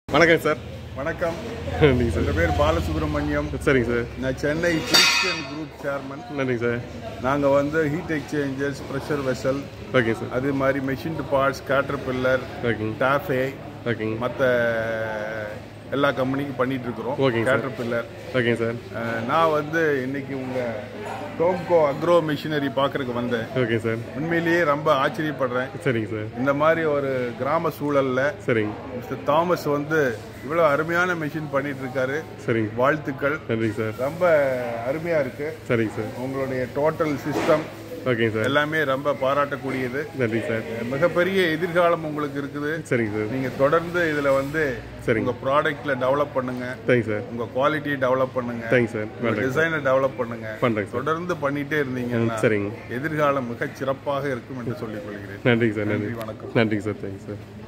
வணக்கம் சார் வணக்கம் நன்றிங்க சார் என் பேர் பாலசுப்ரமணியம் சரிங்க சார் நான் சென்னை கிறிஸ்டியன் குரூப் சேர்மன் நன்றிங்க சார் நாங்கள் வந்து heat exchangers pressure vessel okay sir அது மாதிரி மெஷின் பார்ட்ஸ் கேட்டர் பில்லர் ஓகேங்க டாஃபே ஓகேங்க மற்ற எல்லா கம்பெனிக்கும் பண்ணிட்டு இருக்கிறோம் ஓகேங்க சார். கேட்டர் பில்லர் ஓகேங்க சார் நான் வந்து இன்னைக்கு உங்க டோம்கோ அக்ரோ மிஷினரி பார்க்கறதுக்கு வந்தேன் ஓகே சார் உண்மையிலேயே ரொம்ப ஆச்சரியப்படுறேன் சரிங்க சார் இந்த மாதிரி ஒரு கிராம சூழல்ல சரிங்க மிஸ்டர் தாமஸ் வந்து இவ்வளோ அருமையான மிஷின் பண்ணிட்டு இருக்காரு சரிங்க வாழ்த்துக்கள் நன்றிங்க சார் ரொம்ப அருமையா இருக்கு சரிங்க சார் உங்களுடைய டோட்டல் சிஸ்டம் ஓகேங்க சார் எல்லாமே ரொம்ப பாராட்டக்கூடியது நன்றிங்க சார் மிகப்பெரிய எதிர்காலம் உங்களுக்கு இருக்குது சரிங்க சார் நீங்க தொடர்ந்து இதுல வந்து சரிங்க. உங்க ப்ராடக்ட்ல டெவலப் பண்ணுங்க தேங்க்ஸ் சார் உங்க குவாலிட்டியை டெவலப் பண்ணுங்க தேங்க்ஸ் சார் உங்க பண்ணுறேங்க டிசைனை டெவலப் பண்ணுங்க பண்ணுறேங்க சார் தொடர்ந்து பண்ணிட்டே இருந்தீங்கன்னா சரிங்க எதிர்காலம் மிகச் சிறப்பாக இருக்கும் என்று சொல்லிக் கொள்கிறேன் நன்றிங்க சார் நன்றி நன்றி வணக்கம் நன்றிங்க சார் தேங்க்ஸ் சார்